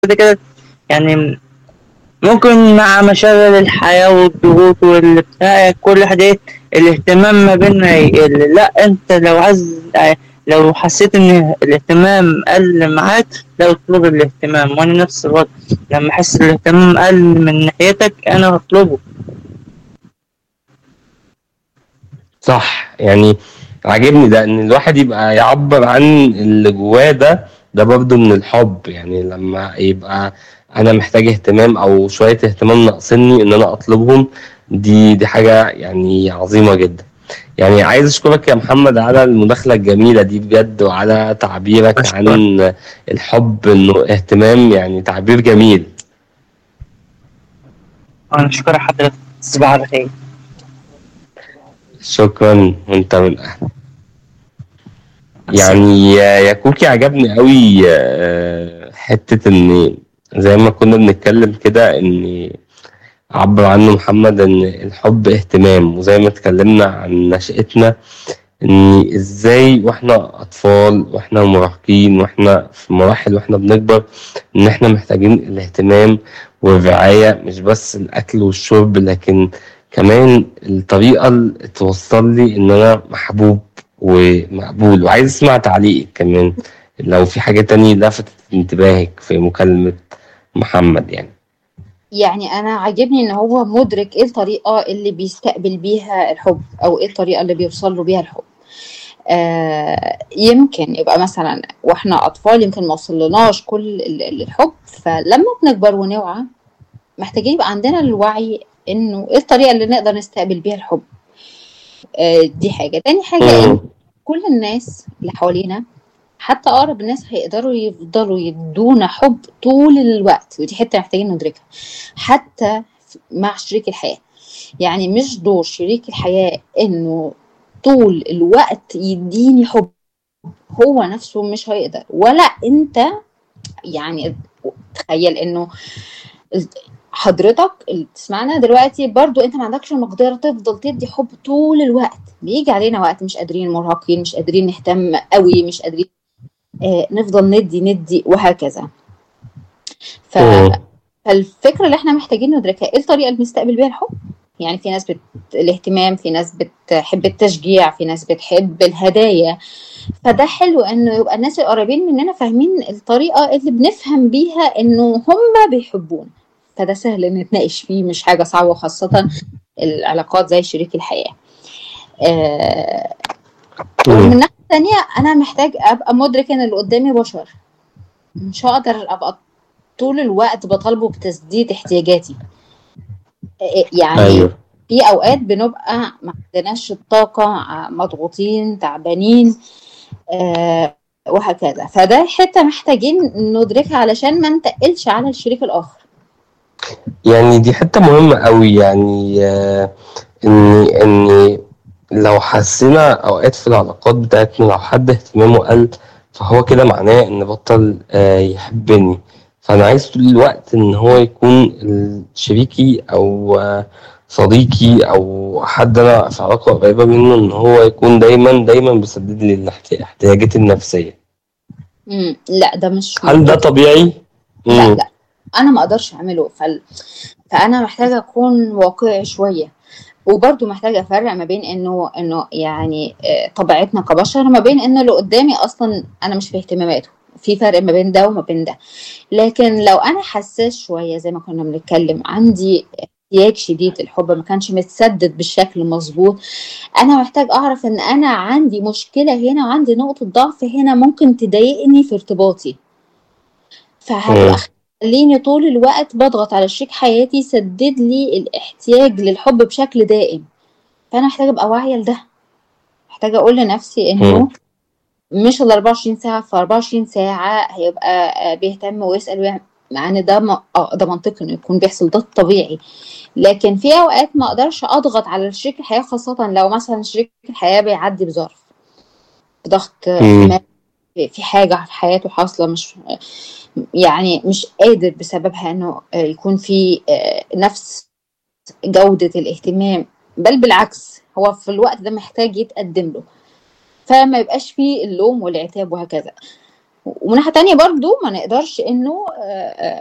كده كده يعني ممكن مع مشاغل الحياة والضغوط والبتاع كل حاجة الاهتمام ما بيننا يقل لا انت لو عايز لو حسيت ان الاهتمام قل معاك لا اطلب الاهتمام وانا نفس الوقت لما احس الاهتمام قل من ناحيتك انا هطلبه صح يعني عاجبني ده ان الواحد يبقى يعبر عن اللي جواه ده ده برضه من الحب يعني لما يبقى انا محتاج اهتمام او شويه اهتمام ناقصني ان انا اطلبهم دي دي حاجه يعني عظيمه جدا يعني عايز اشكرك يا محمد على المداخله الجميله دي بجد وعلى تعبيرك أشكرك. عن الحب انه اهتمام يعني تعبير جميل انا شكرا حضرتك تصبح على خير شكرا وانت من اهل يعني يا يا كوكي عجبني قوي آه، حته ان زي ما كنا بنتكلم كده ان عبر عنه محمد ان الحب اهتمام وزي ما اتكلمنا عن نشأتنا ان ازاي واحنا اطفال واحنا مراهقين واحنا في مراحل واحنا بنكبر ان احنا محتاجين الاهتمام والرعاية مش بس الاكل والشرب لكن كمان الطريقة اللي توصل لي ان انا محبوب ومقبول وعايز اسمع تعليقك كمان لو في حاجة تانية لفتت انتباهك في مكالمة محمد يعني يعني انا عاجبني ان هو مدرك ايه الطريقه اللي بيستقبل بيها الحب او ايه الطريقه اللي بيوصل له بيها الحب آه يمكن يبقى مثلا واحنا اطفال يمكن ما وصلناش كل ال- ال- الحب فلما بنكبر ونوعى محتاجين يبقى عندنا الوعي انه ايه الطريقه اللي نقدر نستقبل بيها الحب آه دي حاجه تاني حاجه إن مم. كل الناس اللي حوالينا حتى اقرب الناس هيقدروا يفضلوا يدونا حب طول الوقت ودي حته محتاجين ندركها حتى مع شريك الحياه يعني مش دور شريك الحياه انه طول الوقت يديني حب هو نفسه مش هيقدر ولا انت يعني تخيل انه حضرتك اللي بتسمعنا دلوقتي برضو انت ما عندكش المقدره تفضل تدي حب طول الوقت بيجي علينا وقت مش قادرين مرهقين مش قادرين نهتم قوي مش قادرين آه نفضل ندي ندي وهكذا ف... مم. فالفكره اللي احنا محتاجين ندركها ايه الطريقه اللي بنستقبل بيها الحب يعني في ناس بت... الاهتمام في ناس بتحب التشجيع في ناس بتحب الهدايا فده حلو انه يبقى الناس القريبين مننا فاهمين الطريقه اللي بنفهم بيها انه هم بيحبونا فده سهل نتناقش فيه مش حاجه صعبه خاصه العلاقات زي شريك الحياه آه ومن مم. الناحيه الثانيه انا محتاج ابقى مدرك ان اللي قدامي بشر مش هقدر ابقى طول الوقت بطالبه بتسديد احتياجاتي آه، يعني ايوه في اوقات بنبقى ما عندناش الطاقه آه، مضغوطين تعبانين آه وهكذا فده حته محتاجين ندركها علشان ما نتقلش على الشريك الاخر يعني دي حتة مهمة قوي يعني آه، إني إني لو حسينا أوقات في العلاقات بتاعتنا لو حد اهتمامه قل فهو كده معناه إن بطل آه، يحبني فأنا عايز طول الوقت إن هو يكون شريكي أو آه، صديقي أو حد أنا في علاقة قريبة منه إن هو يكون دايما دايما بيسدد لي الاحت- احتياجاتي النفسية مم. لا ده مش هل ده طبيعي؟ لا مم. لا انا ما اقدرش اعمله فال... فانا محتاجه اكون واقعي شويه وبرضه محتاجه افرق ما بين انه انه يعني آه، طبيعتنا كبشر ما بين انه اللي قدامي اصلا انا مش في اهتماماته في فرق ما بين ده وما بين ده لكن لو انا حساس شويه زي ما كنا بنتكلم عندي احتياج شديد الحب ما كانش متسدد بالشكل مظبوط انا محتاج اعرف ان انا عندي مشكله هنا وعندي نقطه ضعف هنا ممكن تضايقني في ارتباطي فهتبقى مم. خليني طول الوقت بضغط على شريك حياتي يسدد لي الاحتياج للحب بشكل دائم فانا محتاجه ابقى واعيه لده محتاجه اقول لنفسي انه مم. مش ال 24 ساعه في 24 ساعه هيبقى آه، بيهتم ويسال ويعمل مع ان ده م... اه ده منطقي انه يكون بيحصل ده الطبيعي لكن في اوقات ما اقدرش اضغط على شريك الحياه خاصه لو مثلا شريك الحياه بيعدي بظرف بضغط مم. ما في حاجه في حياته حاصله مش يعني مش قادر بسببها انه آه، يكون في آه، نفس جوده الاهتمام بل بالعكس هو في الوقت ده محتاج يتقدم له فما يبقاش فيه اللوم والعتاب وهكذا ومن ناحيه تانية برضو ما نقدرش انه آه، آه،